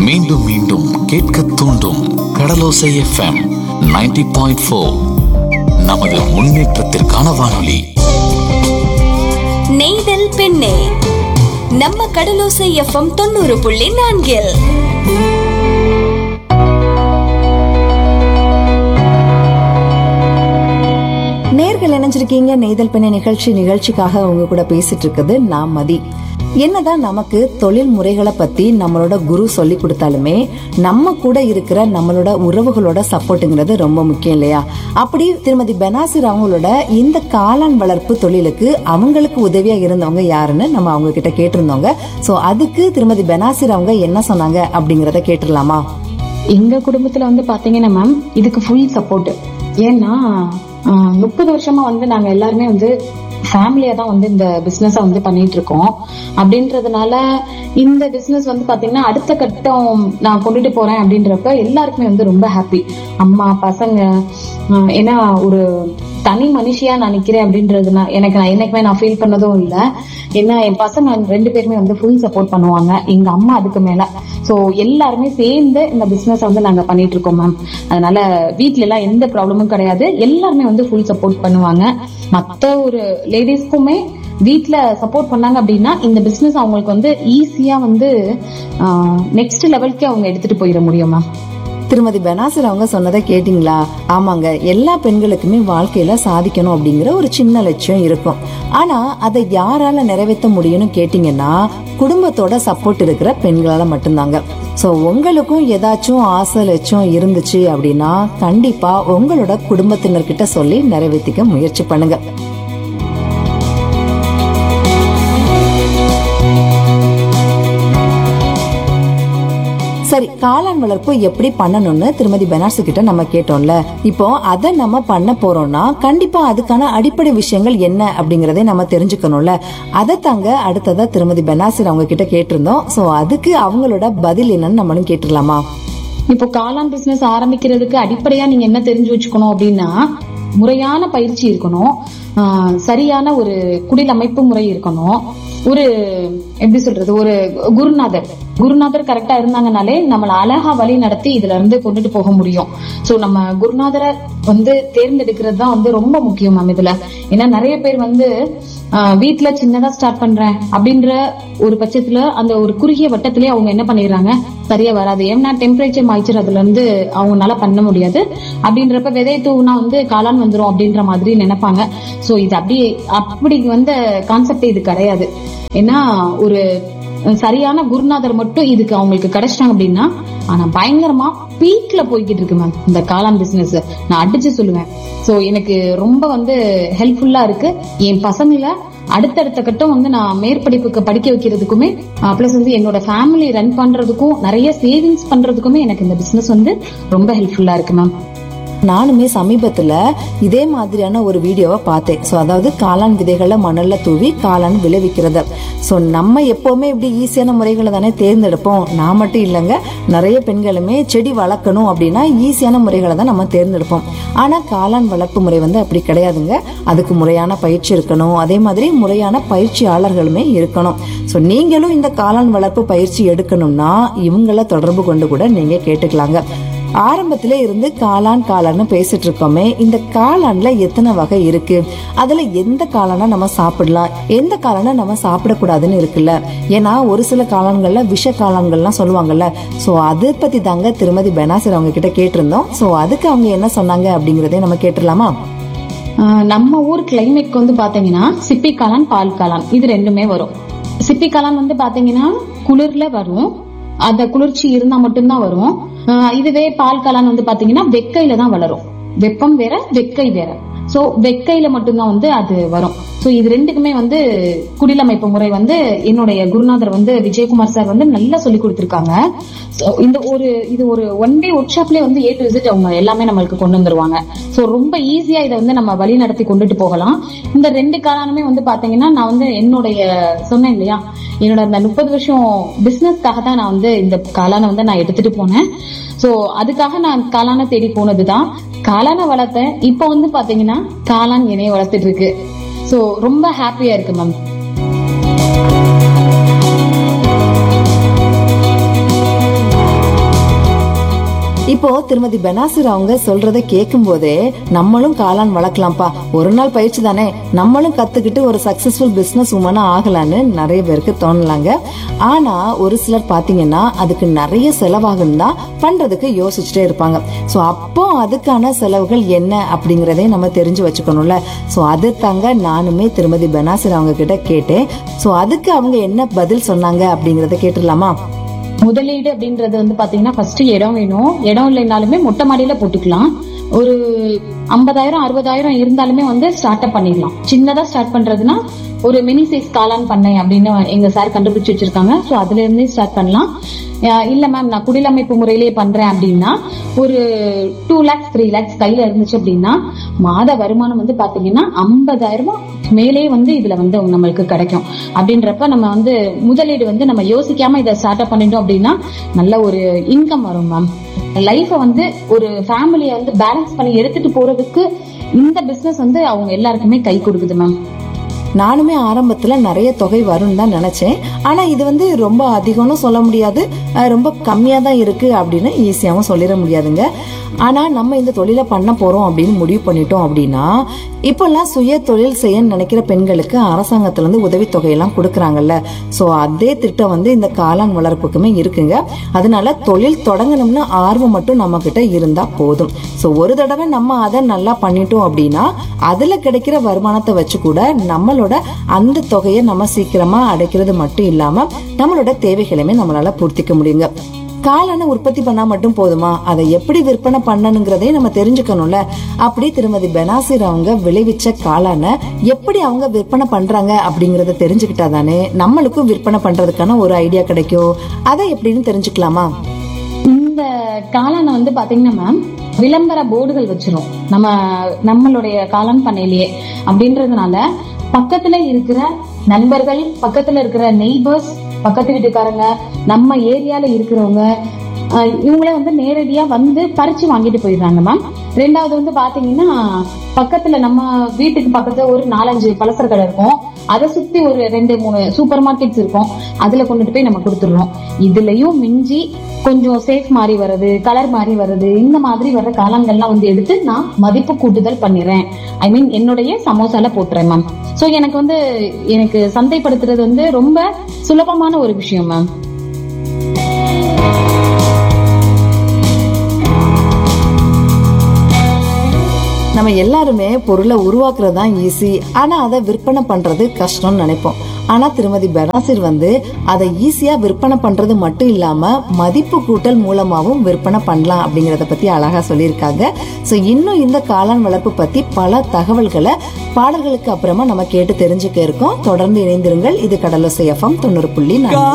மீண்டும் மீண்டும் கேட்க தூண்டும் கடலோசை எஃப்எம் 90.4 பாயிண்ட் ஃபோர் நமது முன்னேற்றத்திற்கான வானொலி நெய்தல் பெண்ணே நம்ம கடலோசை எஃப்எம் தொண்ணூறு புள்ளி நான்கில் நேர்கள் இணைஞ்சிருக்கீங்க நெய்தல் பெண்ணை நிகழ்ச்சி நிகழ்ச்சிக்காக உங்க கூட பேசிட்டு இருக்குது நான் மதி என்னதான் நமக்கு தொழில் முறைகளை பத்தி நம்மளோட குரு சொல்லி கொடுத்தாலுமே நம்ம கூட இருக்கிற நம்மளோட உறவுகளோட சப்போர்ட்டுங்கிறது ரொம்ப முக்கியம் இல்லையா அப்படி திருமதி பெனாசிர் அவங்களோட இந்த காளான் வளர்ப்பு தொழிலுக்கு அவங்களுக்கு உதவியா இருந்தவங்க யாருன்னு நம்ம அவங்க கிட்ட கேட்டிருந்தோங்க சோ அதுக்கு திருமதி பெனாசிர் அவங்க என்ன சொன்னாங்க அப்படிங்கறத கேட்டுடலாமா எங்க குடும்பத்துல வந்து பாத்தீங்கன்னா மேம் இதுக்கு ஃபுல் சப்போர்ட் ஏன்னா முப்பது வருஷமா வந்து நாங்க எல்லாருமே வந்து ஃபேமிலியா தான் வந்து இந்த பிசினஸ வந்து பண்ணிட்டு இருக்கோம் அப்படின்றதுனால இந்த பிசினஸ் வந்து பாத்தீங்கன்னா அடுத்த கட்டம் நான் கொண்டுட்டு போறேன் அப்படின்றப்ப எல்லாருக்குமே வந்து ரொம்ப ஹாப்பி அம்மா பசங்க ஆஹ் ஏன்னா ஒரு தனி மனுஷியா நான் நிக்கிறேன் அப்படின்றதுனா எனக்கு நான் என்னைக்குமே நான் ஃபீல் பண்ணதும் இல்ல ஏன்னா என் பசங்க ரெண்டு பேருமே வந்து ஃபுல் சப்போர்ட் பண்ணுவாங்க எங்க அம்மா அதுக்கு மேல சோ எல்லாருமே சேர்ந்து இந்த பிசினஸ் வந்து நாங்க பண்ணிட்டு இருக்கோம் மேம் அதனால வீட்ல எல்லாம் எந்த ப்ராப்ளமும் கிடையாது எல்லாருமே வந்து ஃபுல் சப்போர்ட் பண்ணுவாங்க மத்த ஒரு லேடிஸ்க்குமே வீட்ல சப்போர்ட் பண்ணாங்க அப்படின்னா இந்த பிசினஸ் அவங்களுக்கு வந்து ஈஸியா வந்து நெக்ஸ்ட் லெவலுக்கு அவங்க எடுத்துட்டு போயிட முடியும் மேம் திருமதி பெனாசிர் அவங்க சொன்னதை கேட்டீங்களா ஆமாங்க எல்லா பெண்களுக்குமே வாழ்க்கையில சாதிக்கணும் அப்படிங்கிற ஒரு சின்ன லட்சியம் இருக்கும் ஆனா அதை யாரால நிறைவேற்ற முடியும்னு கேட்டீங்கன்னா குடும்பத்தோட சப்போர்ட் இருக்கிற பெண்களால மட்டும்தாங்க சோ உங்களுக்கும் ஏதாச்சும் ஆசை லட்சியம் இருந்துச்சு அப்படின்னா கண்டிப்பா உங்களோட குடும்பத்தினர்கிட்ட சொல்லி நிறைவேற்றிக்க முயற்சி பண்ணுங்க சரி காளான் வளர்ப்பு எப்படி பண்ணணும்னு திருமதி பெனார்ஸ் கிட்ட நம்ம கேட்டோம்ல இப்போ அதை நம்ம பண்ண போறோம்னா கண்டிப்பா அதுக்கான அடிப்படை விஷயங்கள் என்ன அப்படிங்கறதை நம்ம தெரிஞ்சுக்கணும்ல அதை தாங்க அடுத்ததா திருமதி பெனாசிர் அவங்க கிட்ட கேட்டிருந்தோம் சோ அதுக்கு அவங்களோட பதில் என்னன்னு நம்மளும் கேட்டுடலாமா இப்போ காளான் பிசினஸ் ஆரம்பிக்கிறதுக்கு அடிப்படையா நீங்க என்ன தெரிஞ்சு வச்சுக்கணும் அப்படின்னா முறையான பயிற்சி இருக்கணும் ஆஹ் சரியான ஒரு குடில் அமைப்பு முறை இருக்கணும் ஒரு எப்படி சொல்றது ஒரு குருநாதர் குருநாதர் கரெக்டா இருந்தாங்கனாலே நம்மள அழகா வழி நடத்தி இதுல இருந்து கொண்டுட்டு போக முடியும் சோ நம்ம குருநாதரை வந்து தேர்ந்தெடுக்கிறது தான் வந்து ரொம்ப முக்கியம் மேம் இதுல ஏன்னா நிறைய பேர் வந்து ஆஹ் வீட்ல சின்னதா ஸ்டார்ட் பண்றேன் அப்படின்ற ஒரு பட்சத்துல அந்த ஒரு குறுகிய வட்டத்திலேயே அவங்க என்ன பண்ணிடுறாங்க சரியா வராது ஏன்னா டெம்பரேச்சர் மாய்ச்சர் அதுல இருந்து அவங்கனால பண்ண முடியாது அப்படின்றப்ப விதை தூவுனா வந்து காளான் வந்துரும் அப்படின்ற மாதிரி நினைப்பாங்க சோ இது அப்படி அப்படி வந்த கான்செப்ட் இது கிடையாது ஏன்னா ஒரு சரியான குருநாதர் மட்டும் இதுக்கு அவங்களுக்கு கிடைச்சிட்டாங்க அப்படின்னா ஆனா பயங்கரமா பீக்ல போய்கிட்டு இருக்கு மேம் இந்த காளான் பிசினஸ் நான் அடிச்சு சொல்லுவேன் சோ எனக்கு ரொம்ப வந்து ஹெல்ப்ஃபுல்லா இருக்கு என் பசங்களை அடுத்தடுத்த கட்டம் வந்து நான் மேற்படிப்புக்கு படிக்க வைக்கிறதுக்குமே பிளஸ் வந்து என்னோட ஃபேமிலி ரன் பண்றதுக்கும் நிறைய சேவிங்ஸ் பண்றதுக்குமே எனக்கு இந்த பிசினஸ் வந்து ரொம்ப ஹெல்ப்ஃபுல்லா இருக்கு மேம் நானுமே சமீபத்துல இதே மாதிரியான ஒரு வீடியோவை பார்த்தேன் சோ அதாவது காளான் விதைகளை மணல்ல தூவி காளான் விளைவிக்கிறது சோ நம்ம எப்பவுமே இப்படி ஈஸியான முறைகளை தானே தேர்ந்தெடுப்போம் நான் மட்டும் இல்லைங்க நிறைய பெண்களுமே செடி வளர்க்கணும் அப்படின்னா ஈஸியான முறைகளை தான் நம்ம தேர்ந்தெடுப்போம் ஆனா காளான் வளர்ப்பு முறை வந்து அப்படி கிடையாதுங்க அதுக்கு முறையான பயிற்சி இருக்கணும் அதே மாதிரி முறையான பயிற்சியாளர்களுமே இருக்கணும் சோ நீங்களும் இந்த காளான் வளர்ப்பு பயிற்சி எடுக்கணும்னா இவங்கள தொடர்பு கொண்டு கூட நீங்க கேட்டுக்கலாங்க ஆரம்பத்திலே இருந்து காளான் காளான்னு பேசிட்டு இருக்கோமே இந்த காளான்ல எத்தனை வகை இருக்கு அதுல எந்த காளானா நம்ம சாப்பிடலாம் எந்த காளானை நம்ம சாப்பிடக்கூடாதுன்னு இருக்குல்ல ஏன்னா ஒரு சில காளான்கள்ல விஷ காளான்கள்லாம் சொல்லுவாங்கல்ல சோ அதை பத்தி தாங்க திருமதி பெனாசிர் அவங்க கிட்ட கேட்டிருந்தோம் சோ அதுக்கு அவங்க என்ன சொன்னாங்க அப்படிங்கறதே நம்ம கேட்டுடலாமா ஆஹ் நம்ம ஊர் கிளைமேட்க்கு வந்து பாத்தீங்கன்னா சிப்பி காளான் பால் காளான் இது ரெண்டுமே வரும் சிப்பி காளான் வந்து பாத்தீங்கன்னா குளிர்ல வரும் அந்த குளிர்ச்சி இருந்தா மட்டும்தான் வரும் ஆஹ் இதுவே பால் காளான் வந்து பாத்தீங்கன்னா வெக்கையில தான் வளரும் வெப்பம் வேற வெக்கை வேற சோ வெக்கையில மட்டும்தான் வந்து அது வரும் சோ இது ரெண்டுக்குமே வந்து குடிலமைப்பு முறை வந்து என்னுடைய குருநாதர் வந்து விஜயகுமார் சார் வந்து நல்லா சொல்லி கொடுத்திருக்காங்க So, இந்த ஒரு இது ஒரு ஒன் டே ஒர்க் ஷாப்லயே வந்து ஏ டு விசிட் அவங்க எல்லாமே நம்மளுக்கு கொண்டு வந்துருவாங்க சோ ரொம்ப ஈஸியா இதை வந்து நம்ம வழி நடத்தி கொண்டுட்டு போகலாம் இந்த ரெண்டு காரணமே வந்து பாத்தீங்கன்னா நான் வந்து என்னுடைய சொன்னேன் இல்லையா என்னோட அந்த முப்பது வருஷம் பிசினஸ்க்காக தான் நான் வந்து இந்த காளானை வந்து நான் எடுத்துட்டு போனேன் சோ அதுக்காக நான் காளானை தேடி போனதுதான் காளானை வளர்த்தேன் இப்போ வந்து பாத்தீங்கன்னா காளான் என்னைய வளர்த்துட்டு இருக்கு சோ ரொம்ப ஹாப்பியா இருக்கு மேம் இப்போ திருமதி பெனாசிர் அவங்க சொல்றத கேட்கும் போதே நம்மளும் காளான் வளர்க்கலாம்ப்பா ஒரு நாள் பயிற்சி தானே நம்மளும் கத்துக்கிட்டு ஒரு சக்சஸ்ஃபுல் பிசினஸ் உமனா ஆகலான்னு நிறைய பேருக்கு தோணலாங்க ஆனா ஒரு சிலர் பாத்தீங்கன்னா அதுக்கு நிறைய செலவாகும் தான் பண்றதுக்கு யோசிச்சுட்டே இருப்பாங்க சோ அப்போ அதுக்கான செலவுகள் என்ன அப்படிங்கறதையும் நம்ம தெரிஞ்சு வச்சுக்கணும்ல சோ அது தாங்க நானுமே திருமதி பெனாசிர் அவங்க கிட்ட கேட்டேன் சோ அதுக்கு அவங்க என்ன பதில் சொன்னாங்க அப்படிங்கறத கேட்டுடலாமா முதலீடு அப்படின்றது வந்து பாத்தீங்கன்னா ஃபர்ஸ்ட் இடம் வேணும் இடம் இல்லைனாலுமே மொட்டை மாடியில போட்டுக்கலாம் ஒரு ஐம்பதாயிரம் அறுபதாயிரம் இருந்தாலுமே வந்து ஸ்டார்ட் அப் பண்ணிடலாம் சின்னதா ஸ்டார்ட் பண்றதுன்னா ஒரு மினி சைஸ் காளான் பண்ணை அப்படின்னு எங்க சார் கண்டுபிடிச்சு வச்சிருக்காங்க ஸோ அதுல இருந்தே ஸ்டார்ட் பண்ணலாம் அஹ் இல்ல மேம் நான் குடிலமைப்பு முறையிலேயே பண்றேன் அப்படின்னா ஒரு டூ லேக்ஸ் த்ரீ லேக்ஸ் கையில இருந்துச்சு அப்படின்னா மாத வருமானம் வந்து பாத்தீங்கன்னா ஐம்பதாயிரம் ரூபாய் மேலே வந்து இதுல வந்து நம்மளுக்கு கிடைக்கும் அப்படின்றப்ப நம்ம வந்து முதலீடு வந்து நம்ம யோசிக்காம இதை ஸ்டார்ட் அப் பண்ணிட்டோம் அப்படின்னா நல்ல ஒரு இன்கம் வரும் மேம் லைஃப வந்து ஒரு ஃபேமிலியை வந்து பேலன்ஸ் பண்ணி எடுத்துட்டு போறதுக்கு இந்த பிசினஸ் வந்து அவங்க எல்லாருக்குமே கை கொடுக்குது மேம் நானுமே ஆரம்பத்துல நிறைய தொகை வரும்னு தான் நினைச்சேன் ஆனா இது வந்து ரொம்ப அதிகம்னு சொல்ல முடியாது அஹ் ரொம்ப கம்மியா தான் இருக்கு அப்படின்னு ஈஸியாவும் சொல்லிட முடியாதுங்க ஆனா நம்ம இந்த தொழிலை பண்ண போறோம் அப்படின்னு முடிவு பண்ணிட்டோம் அப்படின்னா இப்பெல்லாம் சுய தொழில் செய்ய நினைக்கிற பெண்களுக்கு அரசாங்கத்துல இருந்து உதவித்தொகையெல்லாம் கொடுக்கறாங்கல்ல சோ அதே திட்டம் வந்து இந்த காளான் வளர்ப்புக்குமே இருக்குங்க அதனால தொழில் தொடங்கணும்னு ஆர்வம் மட்டும் நம்ம கிட்ட இருந்தா போதும் சோ ஒரு தடவை நம்ம அதை நல்லா பண்ணிட்டோம் அப்படின்னா அதுல கிடைக்கிற வருமானத்தை வச்சு கூட நம்மளோட அந்த தொகையை நம்ம சீக்கிரமா அடைக்கிறது மட்டும் இல்லாம நம்மளோட தேவைகளையுமே நம்மளால பூர்த்திக்க முடியுங்க காளான உற்பத்தி பண்ணா மட்டும் போதுமா அதை எப்படி விற்பனை பண்ணணுங்கிறதையும் நம்ம தெரிஞ்சுக்கணும்ல அப்படி திருமதி பெனாசிர் அவங்க விளைவிச்ச காளான எப்படி அவங்க விற்பனை பண்றாங்க அப்படிங்கறத தெரிஞ்சுக்கிட்டா தானே நம்மளுக்கும் விற்பனை பண்றதுக்கான ஒரு ஐடியா கிடைக்கும் அதை எப்படின்னு தெரிஞ்சுக்கலாமா இந்த காளானை வந்து பாத்தீங்கன்னா மேம் விளம்பர போர்டுகள் வச்சிரும் நம்ம நம்மளுடைய காளான் பண்ணையிலேயே அப்படின்றதுனால பக்கத்துல இருக்கிற நண்பர்கள் பக்கத்துல இருக்கிற நெய்பர்ஸ் பக்கத்து வீட்டுக்காரங்க நம்ம ஏரியால இருக்கிறவங்க அஹ், இவங்களே வந்து நேரடியா வந்து பறிச்சு வாங்கிட்டு போயிடுறாங்க மேம் ரெண்டாவது வந்து பாத்தீங்கன்னா பக்கத்துல நம்ம வீட்டுக்கு பக்கத்துல ஒரு நாலஞ்சு பலசர கடை இருக்கும் அதை சுத்தி ஒரு ரெண்டு மூணு சூப்பர் மார்க்கெட்ஸ் இருக்கும் அதுல கொண்டுட்டு போய் நம்ம கொடுத்துடுறோம் இதுலயும் மிஞ்சி கொஞ்சம் சேஃப் மாறி வர்றது கலர் மாறி வர்றது இந்த மாதிரி வர்ற காளான்கள்லாம் வந்து எடுத்து நான் மதிப்பு கூட்டுதல் பண்ணிடுறேன் ஐ மீன் என்னுடைய சமோசால போட்டுறேன் மேம் சோ எனக்கு வந்து எனக்கு சந்தைப்படுத்துறது வந்து ரொம்ப சுலபமான ஒரு விஷயம் மேம் நம்ம எல்லாருமே பொருளை உருவாக்குறது தான் ஈஸி ஆனா அதை விற்பனை பண்றது கஷ்டம்னு நினைப்போம் ஆனா திருமதி பெனாசிர் வந்து அதை ஈஸியா விற்பனை பண்றது மட்டும் இல்லாம மதிப்பு கூட்டல் மூலமாவும் விற்பனை பண்ணலாம் அப்படிங்கறத பத்தி அழகா சொல்லியிருக்காங்க சோ இன்னும் இந்த காளான் வளர்ப்பு பத்தி பல தகவல்களை பாடல்களுக்கு அப்புறமா நம்ம கேட்டு தெரிஞ்சுக்க இருக்கோம் தொடர்ந்து இணைந்திருங்கள் இது கடலோசை எஃப்எம் தொண்ணூறு புள்ளி நான்கு